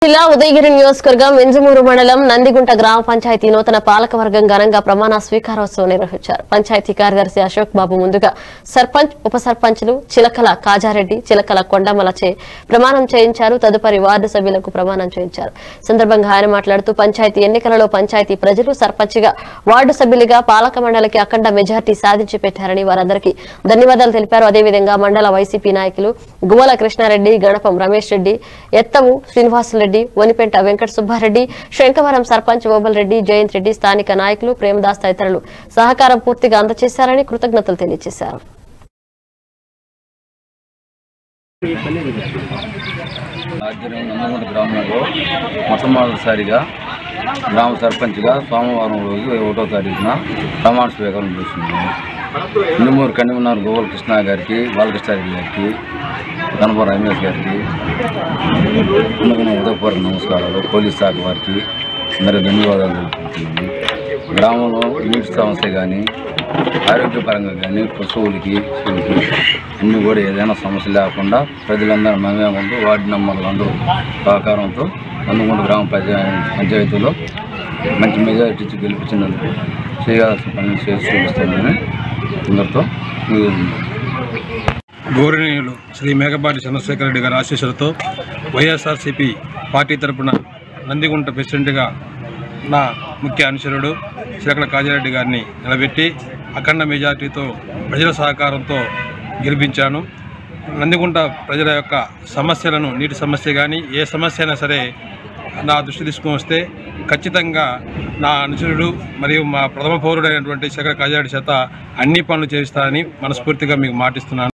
జిల్లా ఉదయగిరి నియోజకవర్గం వెంజమూరు మండలం నందిగుంట గ్రామ పంచాయతీ నూతన పాలకవర్గం ఘనంగా ప్రమాణ స్వీకారోత్సవం నిర్వహించారు పంచాయతీ కార్యదర్శి అశోక్ బాబు ముందుగా సర్పంచ్ ఉప సర్పంచ్లు చిలకల కాజారెడ్డి చిలకల కొండమలచే ప్రమాణం చేయించారు తదుపరి వార్డు సభ్యులకు ప్రమాణం చేయించారు ఈ సందర్భంగా ఆయన మాట్లాడుతూ పంచాయతీ ఎన్నికలలో పంచాయతీ ప్రజలు సర్పంచ్గా వార్డు సభ్యులుగా పాలక మండలికి అఖండ మెజార్టీ సాధించి పెట్టారని వారందరికీ ధన్యవాదాలు తెలిపారు అదేవిధంగా మండల వైసీపీ నాయకులు గువ్వల కృష్ణారెడ్డి గణపం రమేష్ రెడ్డి ఎత్తవు శ్రీనివాసులరెడ్డి వనిపెంట వెంకట సుబ్బారెడ్డి శంకవరం సర్పంచ్ ఓబల్ రెడ్డి జయంత్ రెడ్డి స్థానిక నాయకులు ప్రేమదాస్ తదితరులు సహకారం పూర్తిగా అందజేశారని కృతజ్ఞతలు తెలియజేశారు ఆధ్వర్యం నందమూట గ్రామంలో మొట్టమొదటిసారిగా గ్రామ సర్పంచ్గా సోమవారం రోజు ఒకటో తారీఖున ప్రమాణ స్వీకారం చేస్తున్నాము ఇందుమూరు కన్నిమన్నారు గోపాల కృష్ణ గారికి బాలకృష్ణారెడ్డి గారికి గణప రమేష్ గారికి అందుకని ఉదయపూర్వక నమస్కారాలు పోలీస్ శాఖ వారికి అందరి ధన్యవాదాలు తెలుపుతున్నాము గ్రామంలో నీటి సమస్య కానీ ఆరోగ్యపరంగా కానీ పశువులకి పశువులకి అన్నీ కూడా ఏదైనా సమస్య లేకుండా ప్రజలందరూ మనమే ఉంటూ వార్డు నంబర్లు అందరూ సహకారంతో అందుకుంట గ్రామ పంచా పంచాయతీలో మంచి మెజారిటీ ఇచ్చి గెలిపించినందుకు చేయాల్సిన పనులు చేసి చూపిస్తామని అందరితో ముగిస్తున్నాను. గౌరవనీయులు శ్రీ మేకపాటి చంద్రశేఖర రెడ్డి గారి ఆశీస్సులతో వైఎస్ఆర్సీపీ పార్టీ తరపున నందిగుంట ప్రెసిడెంట్గా నా ముఖ్య అనుచరుడు చిలకల కాజారెడ్డి గారిని నిలబెట్టి అఖండ మెజార్టీతో ప్రజల సహకారంతో గెలిపించాను నందిగుంట ప్రజల యొక్క సమస్యలను నీటి సమస్య కానీ ఏ సమస్య అయినా సరే నా దృష్టి తీసుకొని వస్తే ఖచ్చితంగా నా అనుచరుడు మరియు మా ప్రథమ పౌరుడైనటువంటి శేఖర కాజారెడ్డి చేత అన్ని పనులు చేయిస్తానని మనస్ఫూర్తిగా మీకు మాటిస్తున్నాను